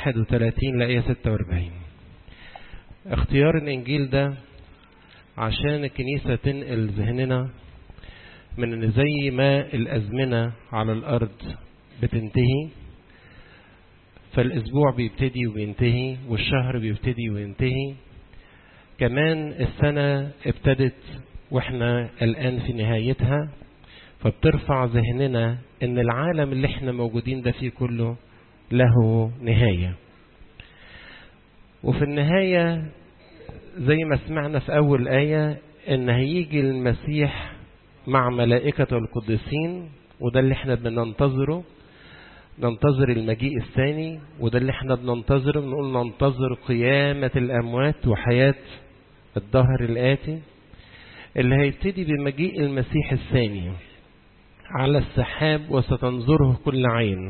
31 لآية 46 اختيار الإنجيل ده عشان الكنيسة تنقل ذهننا من ان زي ما الأزمنة على الأرض بتنتهي فالأسبوع بيبتدي وبينتهي والشهر بيبتدي وينتهي كمان السنة ابتدت واحنا الآن في نهايتها فبترفع ذهننا ان العالم اللي احنا موجودين ده فيه كله له نهاية وفي النهاية زي ما سمعنا في أول آية ان هيجي المسيح مع ملائكة القديسين وده اللي احنا بننتظره ننتظر المجيء الثاني وده اللي احنا بننتظره بنقول ننتظر قيامة الأموات وحياة الظهر الآتي اللي هيبتدي بمجيء المسيح الثاني على السحاب وستنظره كل عين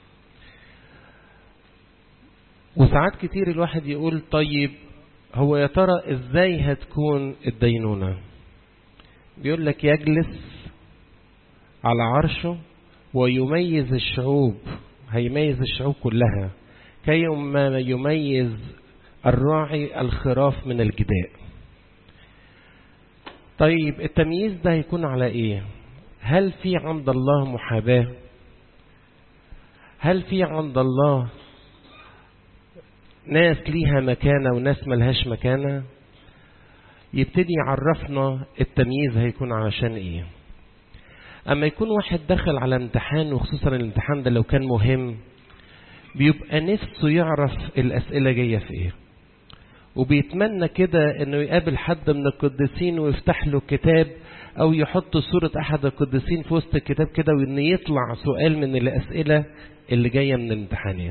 وساعات كتير الواحد يقول طيب هو يا ترى ازاي هتكون الدينونة بيقول لك يجلس على عرشه ويميز الشعوب هيميز الشعوب كلها كيما يميز الراعي الخراف من الجداء طيب التمييز ده هيكون على ايه هل في عند الله محاباة هل في عند الله ناس ليها مكانة وناس ملهاش مكانة يبتدي يعرفنا التمييز هيكون علشان ايه اما يكون واحد دخل على امتحان وخصوصا الامتحان ده لو كان مهم بيبقى نفسه يعرف الاسئلة جاية في ايه وبيتمنى كده انه يقابل حد من القديسين ويفتح له كتاب او يحط صورة احد القديسين في وسط الكتاب كده وان يطلع سؤال من الاسئلة اللي جاية من الامتحانات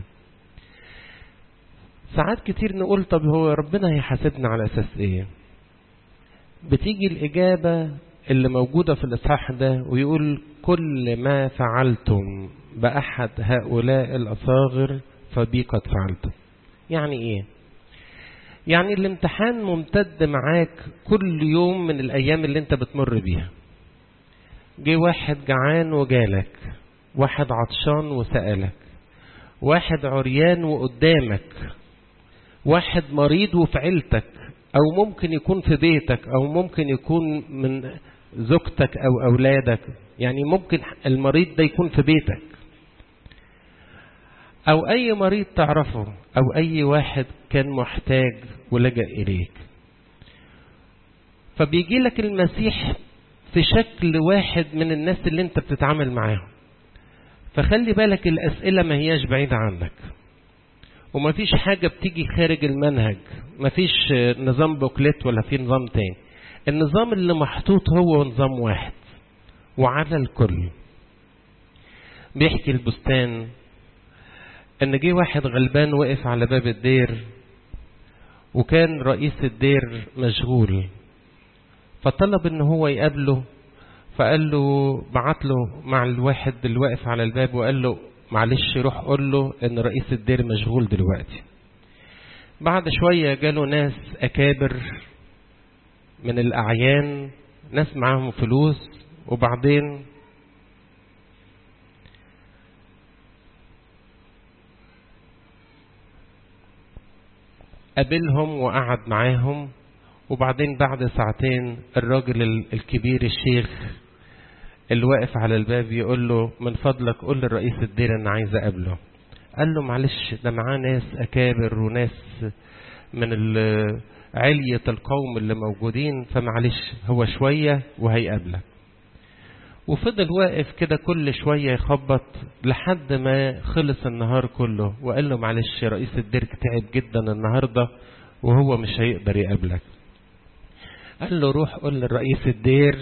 ساعات كتير نقول طب هو ربنا هيحاسبنا على اساس ايه بتيجي الاجابة اللي موجودة في الاصحاح ده ويقول كل ما فعلتم باحد هؤلاء الاصاغر فبي قد فعلتم يعني ايه يعني الامتحان ممتد معاك كل يوم من الايام اللي انت بتمر بيها جه واحد جعان وجالك واحد عطشان وسألك واحد عريان وقدامك واحد مريض وفي عيلتك او ممكن يكون في بيتك او ممكن يكون من زوجتك او اولادك يعني ممكن المريض ده يكون في بيتك او اي مريض تعرفه او اي واحد كان محتاج ولجأ اليك فبيجي لك المسيح في شكل واحد من الناس اللي انت بتتعامل معاهم فخلي بالك الاسئله ما هياش بعيده عنك وما فيش حاجة بتيجي خارج المنهج ما فيش نظام بوكلت ولا في نظام تاني النظام اللي محطوط هو نظام واحد وعلى الكل بيحكي البستان ان جه واحد غلبان وقف على باب الدير وكان رئيس الدير مشغول فطلب ان هو يقابله فقال له بعت له مع الواحد اللي واقف على الباب وقال له معلش روح قول له ان رئيس الدير مشغول دلوقتي بعد شوية جاله ناس أكابر من الأعيان ناس معاهم فلوس وبعدين قابلهم وقعد معاهم وبعدين بعد ساعتين الراجل الكبير الشيخ اللي واقف على الباب يقول له من فضلك قول للرئيس الدير انا عايز اقابله قال له معلش ده معاه ناس اكابر وناس من علية القوم اللي موجودين فمعلش هو شوية وهيقابلك وفضل واقف كده كل شوية يخبط لحد ما خلص النهار كله وقال له معلش رئيس الدير تعب جدا النهاردة وهو مش هيقدر يقابلك قال له روح قول للرئيس الدير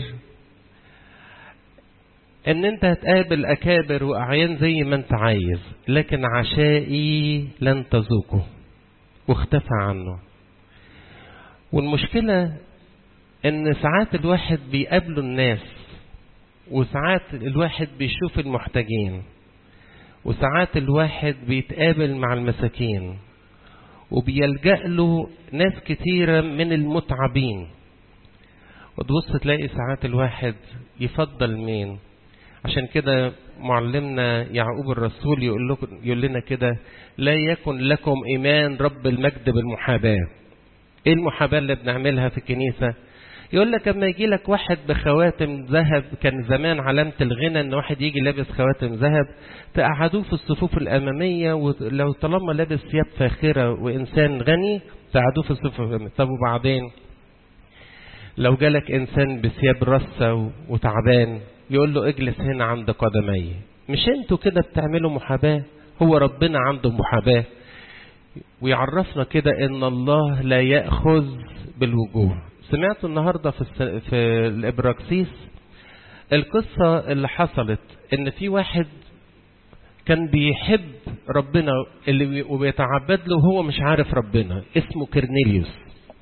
ان انت هتقابل اكابر واعيان زي ما انت عايز لكن عشائي لن تذوقه واختفى عنه والمشكلة ان ساعات الواحد بيقابله الناس وساعات الواحد بيشوف المحتاجين وساعات الواحد بيتقابل مع المساكين وبيلجأ له ناس كتيرة من المتعبين وتبص تلاقي ساعات الواحد يفضل مين عشان كده معلمنا يعقوب الرسول يقول, لكم يقول لنا كده لا يكن لكم إيمان رب المجد بالمحاباة إيه المحاباة اللي بنعملها في الكنيسة يقول لك اما يجي لك واحد بخواتم ذهب كان زمان علامة الغنى ان واحد يجي لابس خواتم ذهب تقعدوه في الصفوف الامامية ولو طالما لابس ثياب فاخرة وانسان غني تقعدوه في الصفوف الامامية طب وبعدين لو جالك انسان بثياب رصة وتعبان يقول له اجلس هنا عند قدمي مش انتوا كده بتعملوا محاباة هو ربنا عنده محاباة ويعرفنا كده ان الله لا يأخذ بالوجوه سمعت النهاردة في, الس... في الإبراكسيس القصة اللي حصلت ان في واحد كان بيحب ربنا اللي وبيتعبد له وهو مش عارف ربنا اسمه كرنيليوس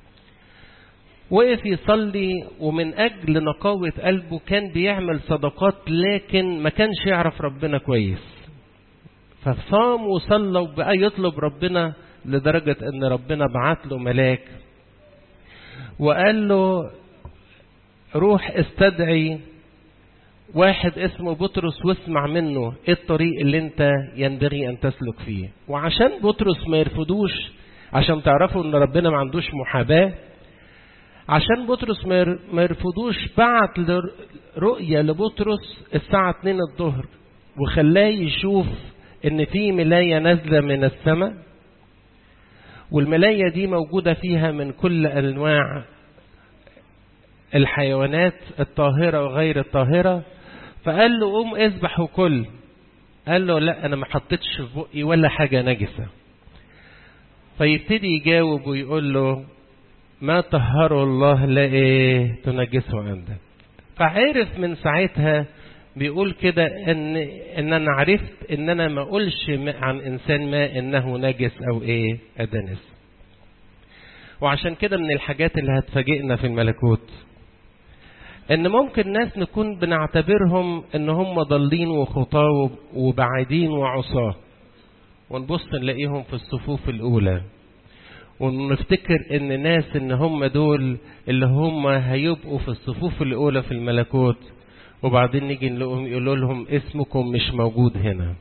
وقف يصلي ومن أجل نقاوة قلبه كان بيعمل صدقات لكن ما كانش يعرف ربنا كويس فصام وصلى وبقى يطلب ربنا لدرجة ان ربنا بعت له ملاك وقال له روح استدعي واحد اسمه بطرس واسمع منه ايه الطريق اللي انت ينبغي ان تسلك فيه وعشان بطرس ما يرفضوش عشان تعرفوا ان ربنا ما عندوش محاباة عشان بطرس ما يرفضوش بعت رؤية لبطرس الساعة 2 الظهر وخلاه يشوف ان في ملاية نازلة من السماء والملاية دي موجودة فيها من كل أنواع الحيوانات الطاهرة وغير الطاهرة فقال له قوم اذبح وكل قال له لا أنا ما حطيتش في بقي ولا حاجة نجسة فيبتدي يجاوب ويقول له ما طهره الله لا ايه تنجسه عندك فعرف من ساعتها بيقول كده ان ان انا عرفت ان انا ما اقولش عن انسان ما انه نجس او ايه ادنس وعشان كده من الحاجات اللي هتفاجئنا في الملكوت ان ممكن ناس نكون بنعتبرهم ان هم ضالين وخطاه وبعيدين وعصاه ونبص نلاقيهم في الصفوف الاولى ونفتكر ان ناس ان هم دول اللي هم هيبقوا في الصفوف الاولى في الملكوت وبعدين نيجي نلاقيهم يقولوا لهم اسمكم مش موجود هنا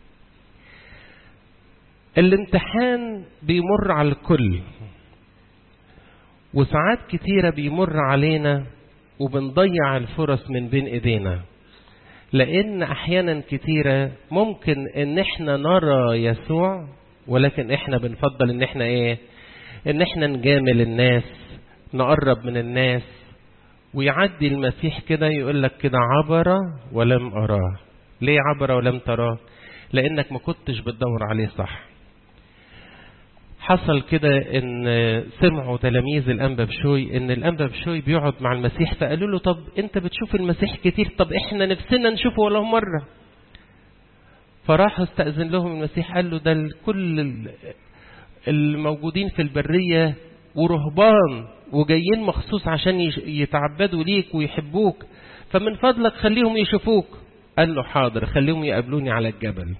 الامتحان بيمر على الكل وساعات كتيرة بيمر علينا وبنضيع الفرص من بين ايدينا لان احيانا كتيرة ممكن ان احنا نرى يسوع ولكن احنا بنفضل ان احنا ايه ان احنا نجامل الناس نقرب من الناس ويعدي المسيح كده يقول لك كده عبر ولم أراه ليه عبر ولم تراه لأنك ما كنتش بتدور عليه صح حصل كده ان سمعوا تلاميذ الانبا بشوي ان الانبا بشوي بيقعد مع المسيح فقالوا له طب انت بتشوف المسيح كتير طب احنا نفسنا نشوفه ولو مرة فراح استأذن لهم المسيح قال له ده كل الموجودين في البرية ورهبان وجايين مخصوص عشان يتعبدوا ليك ويحبوك فمن فضلك خليهم يشوفوك قال له حاضر خليهم يقابلوني على الجبل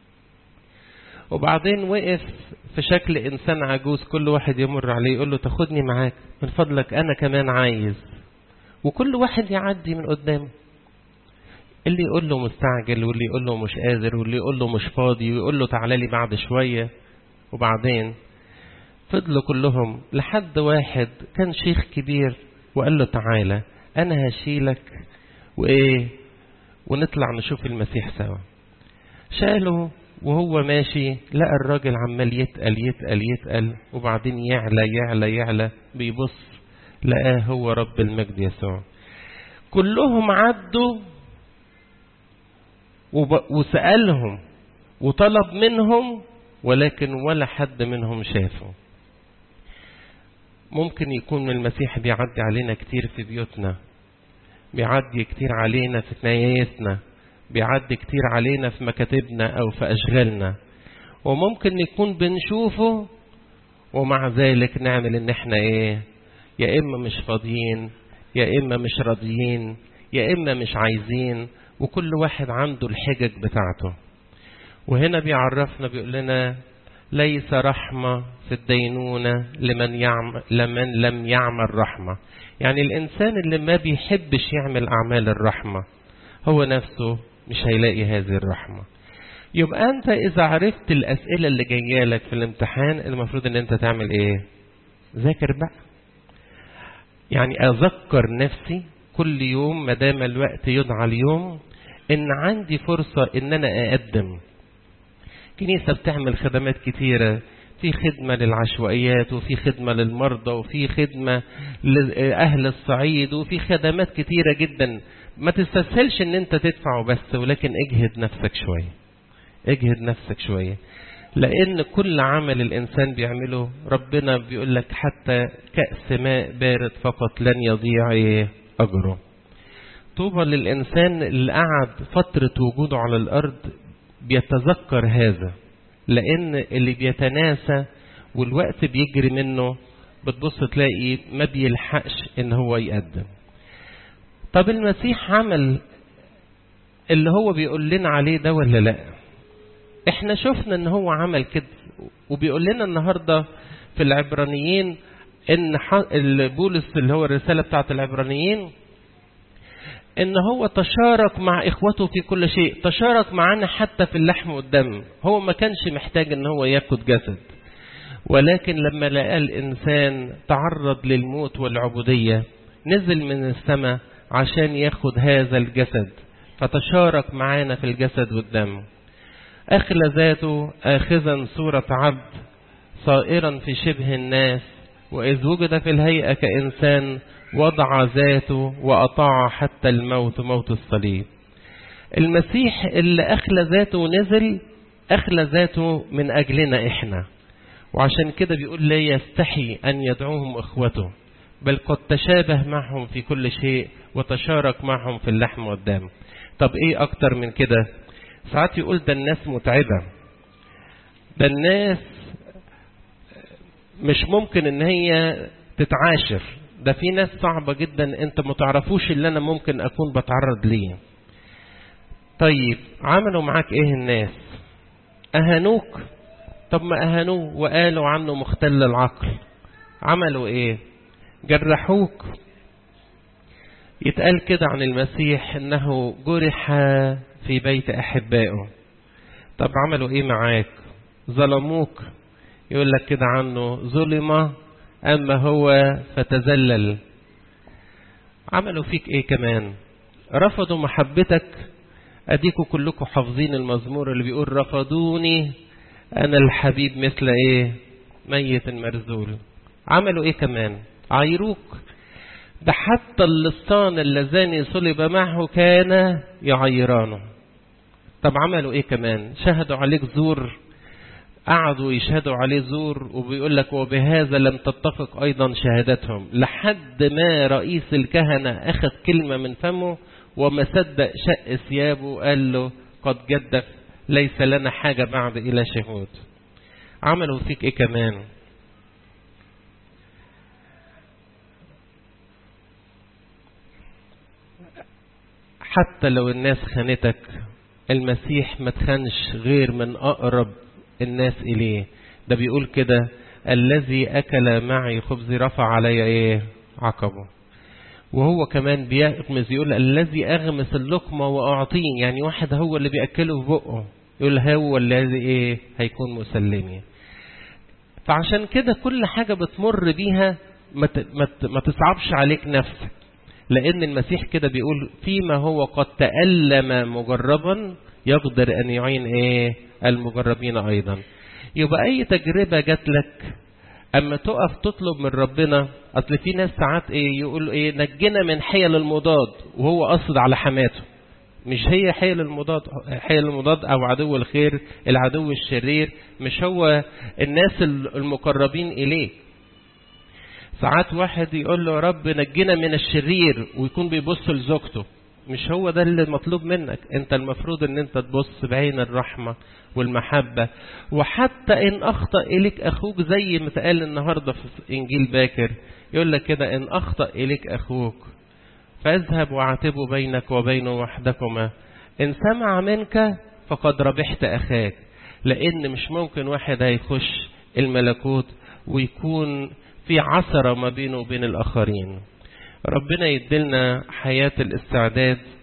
وبعدين وقف في شكل إنسان عجوز كل واحد يمر عليه يقول له تاخدني معاك من فضلك أنا كمان عايز وكل واحد يعدي من قدامه اللي يقول له مستعجل واللي يقول له مش قادر واللي يقول له مش فاضي ويقول له تعالى لي بعد شوية وبعدين فضلوا كلهم لحد واحد كان شيخ كبير وقال له تعالى انا هشيلك وايه ونطلع نشوف المسيح سوا شاله وهو ماشي لقى الراجل عمال يتقل يتقل يتقل وبعدين يعلى يعلى يعلى بيبص لقاه هو رب المجد يسوع كلهم عدوا وسألهم وطلب منهم ولكن ولا حد منهم شافه ممكن يكون المسيح بيعدي علينا كتير في بيوتنا بيعدي كتير علينا في نيايتنا بيعدي كتير علينا في مكاتبنا أو في أشغالنا وممكن نكون بنشوفه ومع ذلك نعمل ان احنا ايه يا اما مش فاضيين يا اما مش راضيين يا اما مش عايزين وكل واحد عنده الحجج بتاعته وهنا بيعرفنا بيقول لنا ليس رحمة في الدينونة لمن, يعمل لمن لم يعمل رحمة يعني الإنسان اللي ما بيحبش يعمل أعمال الرحمة هو نفسه مش هيلاقي هذه الرحمة يبقى انت اذا عرفت الاسئلة اللي جاية لك في الامتحان المفروض ان انت تعمل ايه ذاكر بقى يعني اذكر نفسي كل يوم ما دام الوقت يدعى اليوم ان عندي فرصة ان انا اقدم كنيسة بتعمل خدمات كتيرة في خدمة للعشوائيات وفي خدمة للمرضى وفي خدمة لأهل الصعيد وفي خدمات كتيرة جدا ما تستسهلش ان انت تدفع بس ولكن اجهد نفسك شوية اجهد نفسك شوية لان كل عمل الانسان بيعمله ربنا بيقول لك حتى كأس ماء بارد فقط لن يضيع اجره طوبى للانسان اللي قعد فترة وجوده على الارض بيتذكر هذا لان اللي بيتناسى والوقت بيجري منه بتبص تلاقي ما بيلحقش ان هو يقدم طب المسيح عمل اللي هو بيقول لنا عليه ده ولا لا احنا شفنا ان هو عمل كده وبيقول لنا النهاردة في العبرانيين ان بولس اللي هو الرسالة بتاعت العبرانيين ان هو تشارك مع اخوته في كل شيء تشارك معانا حتى في اللحم والدم هو ما كانش محتاج ان هو ياخد جسد ولكن لما لقى الانسان تعرض للموت والعبودية نزل من السماء عشان ياخد هذا الجسد فتشارك معانا في الجسد والدم أخلى ذاته آخذا صورة عبد صائرا في شبه الناس وإذ وجد في الهيئة كإنسان وضع ذاته وأطاع حتى الموت موت الصليب المسيح اللي أخلى ذاته ونزل أخلى ذاته من أجلنا إحنا وعشان كده بيقول لا يستحي أن يدعوهم إخوته بل قد تشابه معهم في كل شيء وتشارك معهم في اللحم والدم طب ايه اكتر من كده ساعات يقول ده الناس متعبة ده الناس مش ممكن ان هي تتعاشر ده في ناس صعبة جدا انت متعرفوش اللي انا ممكن اكون بتعرض ليه طيب عملوا معاك ايه الناس اهانوك طب ما اهانوه وقالوا عنه مختل العقل عملوا ايه جرحوك يتقال كده عن المسيح انه جرح في بيت احبائه طب عملوا ايه معاك ظلموك يقول لك كده عنه ظلم اما هو فتذلل عملوا فيك ايه كمان رفضوا محبتك اديكوا كلكم حافظين المزمور اللي بيقول رفضوني انا الحبيب مثل ايه ميت مرزول عملوا ايه كمان عايروك ده حتى اللصان اللذان صلب معه كان يعيرانه طب عملوا ايه كمان شهدوا عليك زور قعدوا يشهدوا عليه زور وبيقول لك وبهذا لم تتفق ايضا شهادتهم لحد ما رئيس الكهنة اخذ كلمة من فمه وما صدق شق ثيابه قال له قد جدف ليس لنا حاجة بعد الى شهود عملوا فيك ايه كمان حتى لو الناس خانتك المسيح ما تخنش غير من أقرب الناس إليه ده بيقول كده الذي أكل معي خبزي رفع علي إيه عقبه وهو كمان بيغمز يقول الذي أغمس اللقمة وأعطيه يعني واحد هو اللي بيأكله في بقه يقول هو الذي إيه هيكون مسلمي فعشان كده كل حاجة بتمر بيها ما تصعبش عليك نفسك لأن المسيح كده بيقول فيما هو قد تألم مجربا يقدر أن يعين إيه المجربين أيضا يبقى أي تجربة جات لك أما تقف تطلب من ربنا أصل في ناس ساعات إيه يقول إيه نجنا من حيل المضاد وهو قصد على حماته مش هي حيل المضاد حيل المضاد أو عدو الخير العدو الشرير مش هو الناس المقربين إليه ساعات واحد يقول له يا رب نجنا من الشرير ويكون بيبص لزوجته مش هو ده اللي مطلوب منك انت المفروض ان انت تبص بعين الرحمة والمحبة وحتى ان اخطأ اليك اخوك زي ما اتقال النهاردة في انجيل باكر يقول لك كده ان اخطأ اليك اخوك فاذهب واعتبوا بينك وبينه وحدكما ان سمع منك فقد ربحت اخاك لان مش ممكن واحد هيخش الملكوت ويكون في عثرة ما بينه وبين الآخرين ربنا يدلنا حياة الاستعداد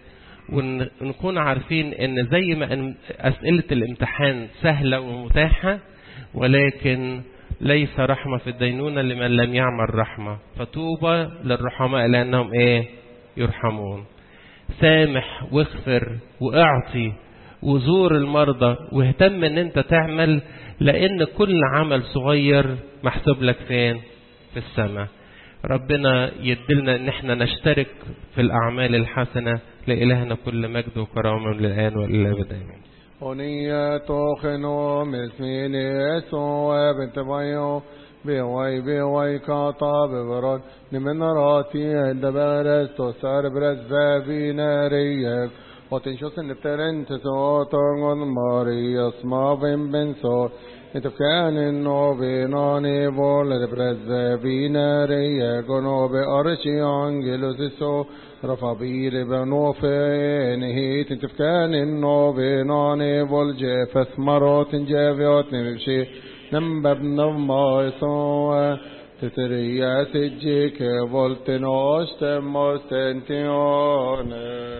ونكون عارفين ان زي ما اسئلة الامتحان سهلة ومتاحة ولكن ليس رحمة في الدينونة لمن لم يعمل رحمة فطوبى للرحماء لأنهم ايه يرحمون سامح واغفر واعطي وزور المرضى واهتم ان انت تعمل لان كل عمل صغير محسوب لك فين في السماء ربنا يدلنا ان احنا نشترك في الاعمال الحسنة لإلهنا كل مجد وكرامة من الآن والى الابد امين ونية خنو مسمين يسوع بنت بيو بيوي بيوي كاطا ببرد نمن راتي دبرس تسار برس بابي ناريك وتنشوس نبترن تسوطن ماري اسما بن بن سور انت كان انو بيناني بول برس بابي ناريك ونو بأرشي انجلوس سو رفع بير بنو فينهيت انت كان انو بيناني بول جيفس مرات جافيوت نمشي نمبب نما يسوع تتريا تجيك فولتنوش تموستنتيون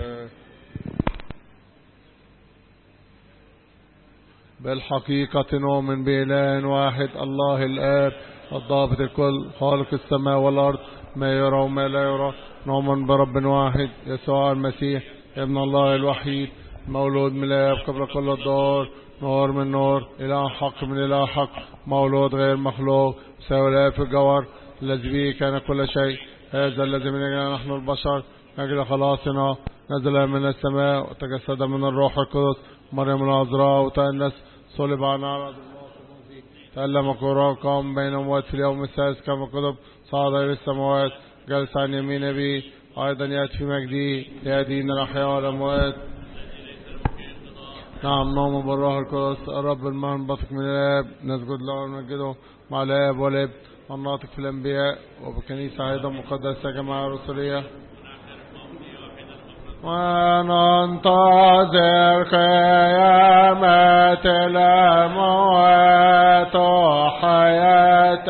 بالحقيقة نؤمن بإله واحد الله الآب الضابط الكل خالق السماء والأرض ما يرى وما لا يرى نؤمن برب واحد يسوع المسيح ابن الله الوحيد مولود من الآب قبل كل الدار نور من نور إله حق من إله حق مولود غير مخلوق سوى في الجوار الذي به كان كل شيء هذا الذي من أجل نحن البشر أجل خلاصنا نزل من السماء وتجسد من الروح القدس مريم العذراء وتأنس صلب عن عرض تألم قرآن قام بين أموات في اليوم السادس كما كتب صعد إلى السماوات جلس عن يمين أبيه أيضا يأتي في مجده ليدين الأحياء والأموات نعم نوم بالروح القدس الرب المهن بطق من الآب نسجد له ونمجده مع الآب والابن والناطق في الأنبياء وبكنيسة أيضا مقدسة جماعة رسولية وننتظر قيامة الأموات وحياة